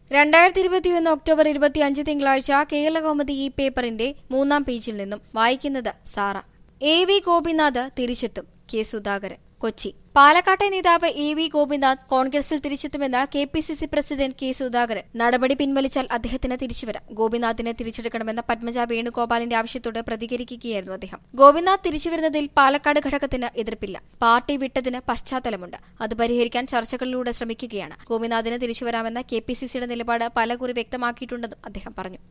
രണ്ടായിരത്തി ഇരുപത്തിയൊന്ന് ഒക്ടോബർ ഇരുപത്തിയഞ്ച് തിങ്കളാഴ്ച കേരള കൗമുദി ഈ പേപ്പറിന്റെ മൂന്നാം പേജിൽ നിന്നും വായിക്കുന്നത് സാറ എ വി ഗോപിനാഥ് തിരിച്ചെത്തും കെ സുധാകരൻ കൊച്ചി പാലക്കാട്ടെ നേതാവ് എ വി ഗോപിനാഥ് കോൺഗ്രസിൽ തിരിച്ചെത്തുമെന്ന് K P C C president K Sudhakaran നടപടി പിൻവലിച്ചാൽ അദ്ദേഹത്തിന് തിരിച്ചുവരാം ഗോപിനാഥിനെ തിരിച്ചെടുക്കണമെന്ന പത്മജ വേണുഗോപാലിന്റെ ആവശ്യത്തോട് പ്രതികരിക്കുകയായിരുന്നു അദ്ദേഹം ഗോപിനാഥ് തിരിച്ചുവരുന്നതിൽ പാലക്കാട് ഘടകത്തിന് എതിർപ്പില്ല പാർട്ടി വിട്ടതിന് പശ്ചാത്തലമുണ്ട് അത് പരിഹരിക്കാൻ ചർച്ചകളിലൂടെ ശ്രമിക്കുകയാണ് ഗോപിനാഥിന് തിരിച്ചുവരാമെന്ന കെ പി സി സിയുടെ നിലപാട് പലകുറി വ്യക്തമാക്കിയിട്ടുണ്ടെന്നും അദ്ദേഹം പറഞ്ഞു